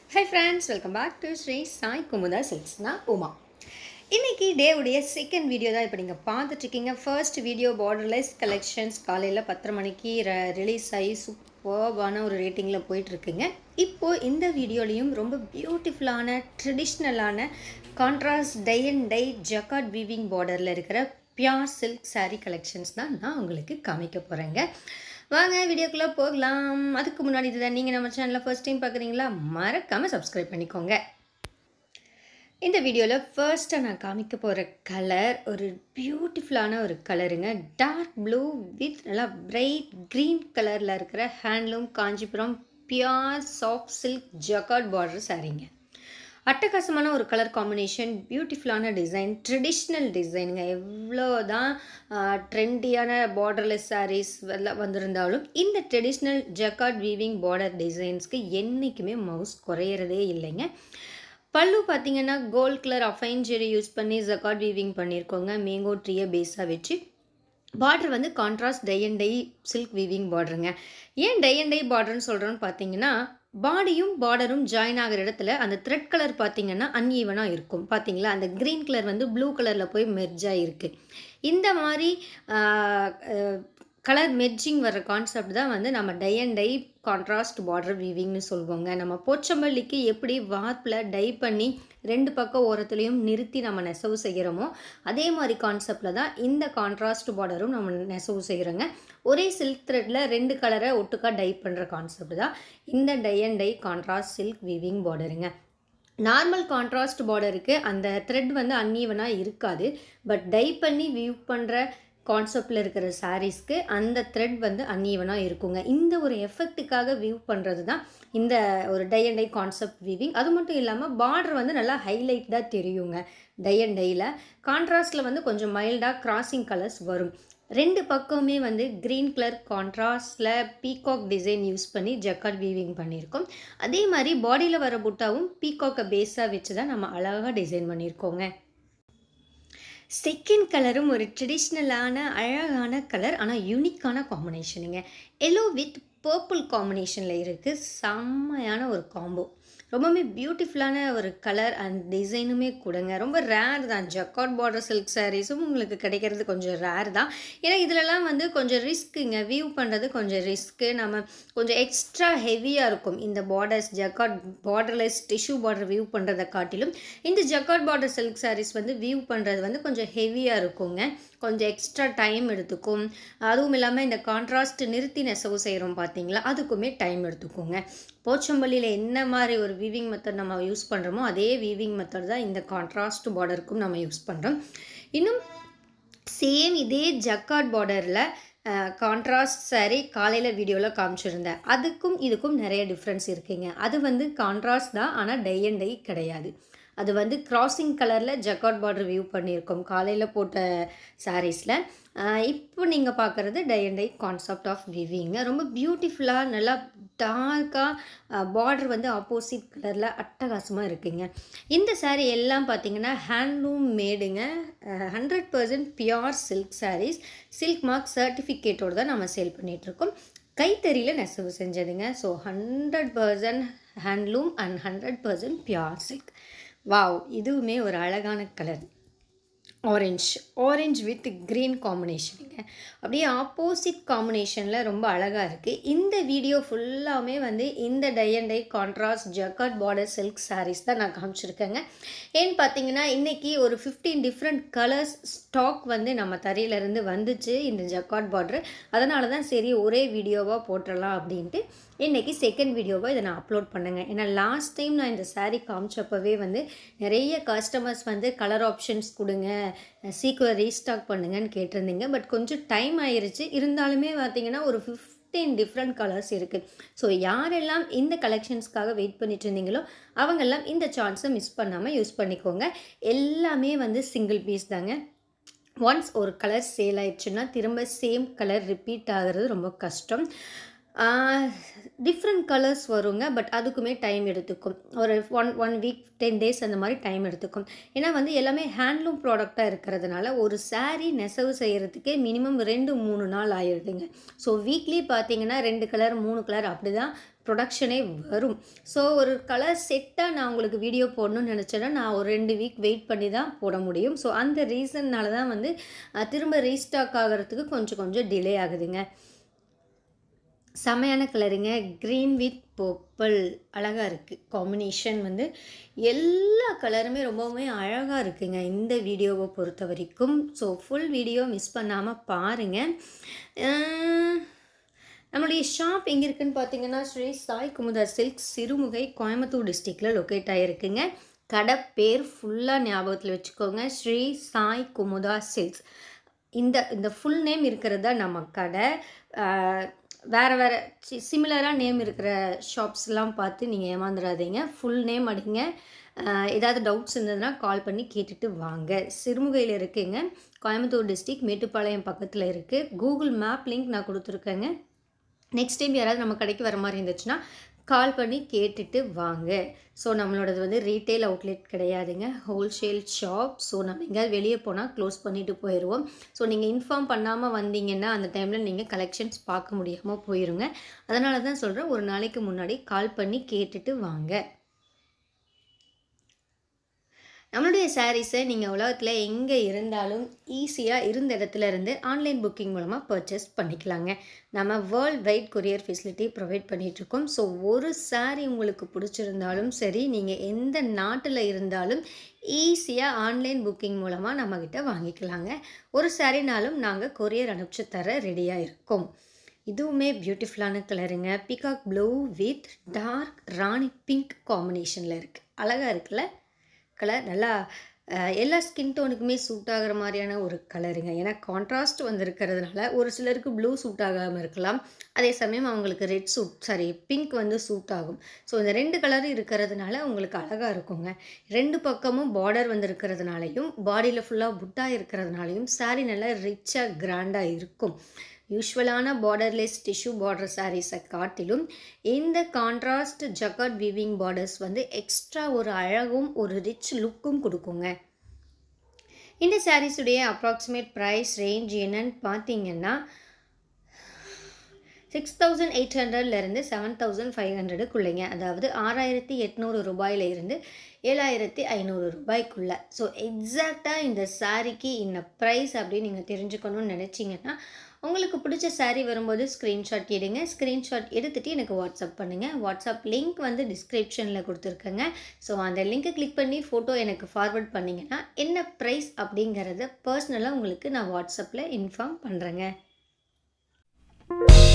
high friends welcome back to Sri Sai Kumudha silks நான் உமா இன்னைக்கு டேவுடைய second video தான் இப்போ நீங்கள் பார்த்துட்ருக்கீங்க ஃபர்ஸ்ட் வீடியோ பார்டர்லைஸ் கலெக்ஷன்ஸ் காலையில் பத்தரை மணிக்கு ரிலீஸ் ஆகி சூப்பர்பான ஒரு ரேட்டிங்கில் போயிட்டுருக்குங்க இப்போது இந்த வீடியோலையும் ரொம்ப பியூட்டிஃபுல்லான ட்ரெடிஷ்னலான contrast tie and tie jacquard weaving பார்டரில் இருக்கிற பியார் சில்க் saree கலெக்ஷன்ஸ் தான் நான் உங்களுக்கு காமிக்க போகிறேங்க வாங்க வீடியோக்குள்ளே போகலாம் அதுக்கு முன்னாடி இதுதான் நீங்கள் நம்ம சேனலில் ஃபர்ஸ்ட் டைம் பார்க்குறீங்களா மறக்காமல் சப்ஸ்கிரைப் பண்ணிக்கோங்க இந்த வீடியோவில் ஃபர்ஸ்ட்டாக நான் காமிக்க போகிற கலர் ஒரு பியூட்டிஃபுல்லான ஒரு கலருங்க டார்க் ப்ளூ வித் நல்லா பிரைட் க்ரீன் கலரில் இருக்கிற handloom Kanchipuram pure soft silk jacquard border சாரீங்க அட்டகாசமான ஒரு கலர் காம்பினேஷன் பியூட்டிஃபுல்லான டிசைன் ட்ரெடிஷ்னல் டிசைனுங்க எவ்வளோ தான் ட்ரெண்டியான பார்டர்லெஸ் சாரீஸ் வந்திருந்தாலும் இந்த ட்ரெடிஷ்னல் ஜக்காட் வீவிங் பார்டர் டிசைன்ஸ்க்கு என்றைக்குமே மவுஸ் குறையிறதே இல்லைங்க பல்லு பார்த்தீங்கன்னா கோல்ட் கலர் அஃபைன் ஜெரி யூஸ் பண்ணி ஜக்காட் வீவிங் பண்ணியிருக்கோங்க மேங்கோ ட்ரீயை பேஸாக வச்சு பார்டர் வந்து contrast tie and tie silk weaving பார்டருங்க ஏன் டை அண்ட் டை பார்டர்னு சொல்கிறோன்னு பார்த்தீங்கன்னா பாடியும் பார்டரும் ஜாயின் ஆகிற இடத்துல அந்த த்ரெட் கலர் பார்த்தீங்கன்னா அன்ஈவனாக இருக்கும் பார்த்தீங்களா அந்த க்ரீன் கலர் வந்து ப்ளூ கலரில் போய் மெர்ஜ் ஆகிருக்கு இந்த மாதிரி கலர் மெர்ஜிங் வர கான்செப்ட் தான் வந்து நம்ம tie and tie contrast border வீவிங்னு சொல்லுவோங்க நம்ம போச்சம்பள்ளிக்கு எப்படி வார்ப்பில் டை பண்ணி ரெண்டு பக்கம் ஓரத்துலேயும் நிறுத்தி நம்ம நெசவு செய்கிறோமோ அதே மாதிரி கான்செப்டில் தான் இந்த கான்ட்ராஸ்ட் பார்டரும் நம்ம நெசவு செய்கிறோங்க ஒரே சில்க் த்ரெட்டில் ரெண்டு கலரை ஒட்டுக்கா டை பண்ணுற கான்செப்ட் தான் இந்த tie and tie contrast silk weaving பார்டருங்க நார்மல் கான்ட்ராஸ்ட் பார்டருக்கு அந்த த்ரெட் வந்து அன்ஈவனாக இருக்காது பட் டை பண்ணி வியூ பண்ணுற கான்செப்டில் இருக்கிற சாரீஸ்க்கு அந்த த்ரெட் வந்து அன்ஈவனாக இருக்குங்க இந்த ஒரு எஃபெக்ட்டுக்காக வியூ பண்ணுறது தான் இந்த ஒரு tie and tie concept weaving அது மட்டும் இல்லாமல் பார்டர் வந்து நல்லா ஹைலைட் தான் தெரியுங்க டை அண்ட் டையில் கான்ட்ராஸ்டில் வந்து கொஞ்சம் மைல்டாக கிராசிங் கலர்ஸ் வரும் ரெண்டு பக்கமுமே வந்து க்ரீன் கலர் கான்ட்ராஸ்டில் பீகாக் டிசைன் யூஸ் பண்ணி ஜக்காட் வீவிங் பண்ணியிருக்கோம் அதே மாதிரி பாடியில் வர புட்டாவும் பீகாக்கை பேஸாக வச்சு தான் நம்ம அழகாக டிசைன் பண்ணியிருக்கோங்க செகண்ட் கலரும் ஒரு ட்ரெடிஷ்னலான அழகான கலர் ஆனால் யூனிக்கான காம்பினேஷனுங்க எல்லோ வித் பர்பிள் காம்பினேஷனில் இருக்குது செம்மையான ஒரு காம்போ ரொம்பவுமே பியூட்டிஃபுல்லான ஒரு கலர் அண்ட் டிசைனுமே கொடுங்க ரொம்ப ரேர் தான் ஜக்காட் பார்டர் சில்க் சாரீஸும் உங்களுக்கு கிடைக்கிறது கொஞ்சம் ரேர் தான் ஏன்னா இதிலலாம் வந்து கொஞ்சம் ரிஸ்க்குங்க வியூ பண்ணுறது கொஞ்சம் ரிஸ்க்கு நம்ம கொஞ்சம் எக்ஸ்ட்ரா ஹெவியாக இருக்கும் இந்த borders jacquard borderless tissue border weave பண்ணுறதை காட்டிலும் இந்த ஜக்காட் பார்டர் சில்க் சாரீஸ் வந்து வியூ பண்ணுறது வந்து கொஞ்சம் ஹெவியாக இருக்குங்க கொஞ்சம் எக்ஸ்ட்ரா டைம் எடுத்துக்கும் அதுவும் இல்லாமல் இந்த கான்ட்ராஸ்ட் நிறுத்தி நெசவு செய்கிறோம் பார்த்தீங்களா அதுக்குமே டைம் எடுத்துக்கோங்க போச்சம்பள்ளியில் என்ன மாதிரி ஒரு வீவிங் மெத்தட் நம்ம யூஸ் பண்ணுறோமோ அதே வீவிங் மெத்தட் தான் இந்த கான்ட்ராஸ்ட் பார்டருக்கும் நம்ம யூஸ் பண்ணுறோம் இன்னும் சேம் இதே ஜக்காட் பார்டரில் கான்ட்ராஸ்ட் சாரீ காலையில் வீடியோவில் காமிச்சிருந்தேன் அதுக்கும் இதுக்கும் நிறைய டிஃப்ரென்ஸ் இருக்குங்க அது வந்து கான்ட்ராஸ்ட் தான் ஆனால் டை அண்ட் டை கிடையாது அது வந்து கிராசிங் கலரில் ஜக்காட் பார்டர் வியூ பண்ணியிருக்கோம் காலையில் போட்ட சாரீஸில் இப்போ நீங்கள் பார்க்குறது tie and tie concept of விவிங்க ரொம்ப பியூட்டிஃபுல்லாக நல்லா டார்க்காக பார்டர் வந்து ஆப்போசிட் கலரில் அட்டகாசமாக இருக்குங்க இந்த சாரீ எல்லாம் பார்த்தீங்கன்னா ஹேண்ட்லூம் மேடுங்க hundred percent pure silk sarees silk mark சர்டிஃபிகேட்டோடு தான் நம்ம சேல் பண்ணிகிட்ருக்கோம் கைத்தறியில் நெசவு செஞ்சதுங்க so hundred percent handloom and hundred percent pure silk wow இதுவுமே ஒரு அழகான colour orange orange with green காம்பினேஷனுங்க அப்படியே ஆப்போசிட் காம்பினேஷனில் ரொம்ப அழகாக இருக்குது இந்த வீடியோ ஃபுல்லாமே வந்து இந்த tie and tie contrast jacquard border silk sarees தான் நான் காமிச்சிருக்கேங்க ஏன்னு பார்த்தீங்கன்னா இன்றைக்கி ஒரு ஃபிஃப்டீன் டிஃப்ரெண்ட் கலர்ஸ் ஸ்டாக் வந்து நம்ம தரையிலேருந்து வந்துச்சு இந்த ஜக்காட் பார்டர் அதனால தான் சரி ஒரே வீடியோவாக போட்டுடலாம் அப்படின்ட்டு இன்றைக்கி செகண்ட் வீடியோவாக இதை நான் அப்லோட் பண்ணுங்க ஏன்னா லாஸ்ட் டைம் நான் இந்த சாரீ காமிச்சப்பவே வந்து நிறைய கஸ்டமர்ஸ் வந்து கலர் ஆப்ஷன்ஸ் கொடுங்க சீக்கிரம் ரீஸ்டாக் பண்ணுங்கன்னு கேட்டிருந்தீங்க பட் கொஞ்சம் டைம் ஆயிருச்சு இருந்தாலுமே பார்த்தீங்கன்னா ஒரு ஃபிஃப்டீன் டிஃப்ரெண்ட் கலர்ஸ் இருக்குது ஸோ யாரெல்லாம் இந்த கலெக்ஷன்ஸ்க்காக வெயிட் பண்ணிட்டு இருந்தீங்களோ அவங்கெல்லாம் இந்த சான்ஸை மிஸ் பண்ணாமல் யூஸ் பண்ணிக்கோங்க எல்லாமே வந்து சிங்கிள் பீஸ் தாங்க ஒன்ஸ் ஒரு கலர் சேல் ஆயிடுச்சுன்னா திரும்ப சேம் கலர் ரிப்பீட் ஆகிறது ரொம்ப கஷ்டம் டிஃப்ரெண்ட் கலர்ஸ் வருங்க பட் அதுக்குமே டைம் எடுத்துக்கும் ஒரு one one week ten days அந்த மாதிரி டைம் எடுத்துக்கும் ஏன்னா வந்து எல்லாமே ஹேண்ட்லூம் ப்ராடக்டாக இருக்கிறதுனால ஒரு saree நெசவு செய்கிறதுக்கே மினிமம் ரெண்டு மூணு நாள் ஆயிடுதுங்க ஸோ வீக்லி பார்த்தீங்கன்னா ரெண்டு கலர் மூணு கலர் அப்படி தான் ப்ரொடக்ஷனே வரும் ஸோ ஒரு கலர் செட்டாக நான் உங்களுக்கு வீடியோ போடணும்னு நினச்சேன்னா நான் ஒரு ரெண்டு வீக் வெயிட் பண்ணி தான் போட முடியும் ஸோ அந்த ரீசன்னால தான் வந்து அஹ், திரும்ப ரீஸ்டாக் ஆகிறதுக்கு கொஞ்சம் கொஞ்சம் டிலே ஆகுதுங்க செமையான கலருங்க க்ரீன் வித் பர்பிள் அழகாக இருக்குது காம்பினேஷன் வந்து எல்லா கலருமே ரொம்பவுமே அழகாக இருக்குங்க இந்த வீடியோவை பொறுத்த வரைக்கும் ஸோ ஃபுல் வீடியோ மிஸ் பண்ணாமல் பாருங்கள் நம்மளுடைய ஷாப் எங்கே இருக்குன்னு பார்த்தீங்கன்னா ஸ்ரீ சாய் குமுதா சில்க் சிறுமுகை கோயம்புத்தூர் டிஸ்ட்ரிக்டில் லொக்கேட் ஆகிருக்குங்க கடை பேர் ஃபுல்லாக ஞாபகத்தில் வச்சுக்கோங்க ஸ்ரீ சாய் குமுதா சில்க்ஸ் இந்த இந்த ஃபுல் நேம் இருக்கிறது தான் நம்ம கடை ஆஹ், வேறு வேறு சிமிலராக நேம் இருக்கிற ஷாப்ஸ்லாம் பார்த்து நீங்கள் ஏமாந்துடாதீங்க ஃபுல் நேம் அடிங்க ஆஹ், ஏதாவது டவுட்ஸ் இருந்ததுன்னா கால் பண்ணி கேட்டுட்டு வாங்க சிறுமுகையில் இருக்குங்க கோயம்புத்தூர் டிஸ்ட்ரிக்ட் மேட்டுப்பாளையம் பக்கத்தில் இருக்குது கூகுள் மேப் லிங்க் நான் கொடுத்துருக்கேங்க நெக்ஸ்ட் டைம் யாராவது நம்ம கடைக்கு வர மாதிரி இருந்துச்சுன்னா கால் பண்ணி கேட்டுட்டு வாங்க ஸோ நம்மளோடது வந்து ரீட்டைல் அவுட்லெட் கிடையாதுங்க ஹோல்சேல் ஷாப் ஸோ நம்ம எங்கேயாவது வெளியே போனால் க்ளோஸ் பண்ணிட்டு போயிடுவோம் ஸோ நீங்கள் இன்ஃபார்ம் பண்ணாமல் வந்தீங்கன்னா அந்த டைமில் நீங்கள் கலெக்ஷன்ஸ் பார்க்க முடியாமல் போயிருங்க அதனால தான் சொல்கிறேன் ஒரு நாளைக்கு முன்னாடி கால் பண்ணி கேட்டுட்டு வாங்க நம்மளுடைய சாரீஸை நீங்கள் உலகத்தில் எங்கே இருந்தாலும் ஈஸியாக இருந்த இடத்துல இருந்து ஆன்லைன் புக்கிங் மூலமாக பர்ச்சேஸ் பண்ணிக்கலாங்க நம்ம world wide courier facility provide பண்ணிகிட்ருக்கோம் ஸோ ஒரு saree உங்களுக்கு பிடிச்சிருந்தாலும் சரி நீங்கள் எந்த நாட்டில் இருந்தாலும் ஈஸியாக ஆன்லைன் புக்கிங் மூலமாக நம்மக்கிட்ட வாங்கிக்கலாங்க ஒரு சாரினாலும் நாங்கள் கொரியர் அனுப்பிச்சு தர ரெடியாக இருக்கோம் இதுவுமே பியூட்டிஃபுல்லான கலருங்க peacock blue with dark rani pink காம்பினேஷனில் இருக்குது அழகாக இருக்குல்ல கலர் நல்லா அஹ், எல்லா ஸ்கின் டோனுக்குமே சூட் ஆகிற மாதிரியான ஒரு கலருங்க ஏன்னா கான்ட்ராஸ்ட் வந்திருக்கிறதுனால ஒரு சிலருக்கு ப்ளூ சூட் ஆகாமல் இருக்கலாம் அதே சமயம் அவங்களுக்கு ரெட் சூட் சாரி பிங்க் வந்து சூட் ஆகும் ஸோ இந்த ரெண்டு கலர் இருக்கிறதுனால உங்களுக்கு அழகாக இருக்குங்க ரெண்டு பக்கமும் பார்டர் வந்து இருக்கிறதுனாலையும் பாடியில் ஃபுல்லாக புட்டா இருக்கிறதுனாலையும் saree நல்லா ரிச்சாக கிராண்டாக இருக்கும் யூஸ்வலான பார்டர்லெஸ் டிஷ்யூ பார்டர் சாரீஸை காட்டிலும் இந்த கான்ட்ராஸ்ட் ஜக்காட் வீவிங் பார்டர்ஸ் வந்து எக்ஸ்ட்ரா ஒரு அழகும் ஒரு ரிச் லுக்கும் கொடுக்குங்க இந்த சாரீஸுடைய அப்ராக்சிமேட் ப்ரைஸ் ரேஞ்ச் என்னன்னு பார்த்தீங்கன்னா சிக்ஸ் தௌசண்ட் எயிட் ஹண்ட்ரட்லேருந்து செவன் தௌசண்ட் ஃபைவ் ஹண்ட்ரடுக்குள்ளைங்க அதாவது ஆறாயிரத்தி எட்நூறு ரூபாயில இருந்து ஏழாயிரத்தி ஐநூறு ரூபாய்க்குள்ள ஸோ எக்ஸாக்டாக இந்த சாரீக்கு இந்த ப்ரைஸ் அப்படின்னு நீங்கள் தெரிஞ்சுக்கணும்னு நினச்சிங்கன்னா உங்களுக்கு பிடிச்ச saree வரும்போது ஸ்க்ரீன்ஷாட் எடுங்க ஸ்க்ரீன்ஷாட் எடுத்துகிட்டு எனக்கு வாட்ஸ்அப் பண்ணுங்கள் வாட்ஸ்அப் லிங்க் வந்து டிஸ்கிரிப்ஷனில் கொடுத்துருக்கேங்க ஸோ அந்த லிங்க்கை கிளிக் பண்ணி ஃபோட்டோ எனக்கு ஃபார்வர்ட் பண்ணிங்கன்னா என்ன ப்ரைஸ் அப்படிங்கிறத பர்சனலாக உங்களுக்கு நான் வாட்ஸ்அப்பில் இன்ஃபார்ம் பண்ணுறேங்க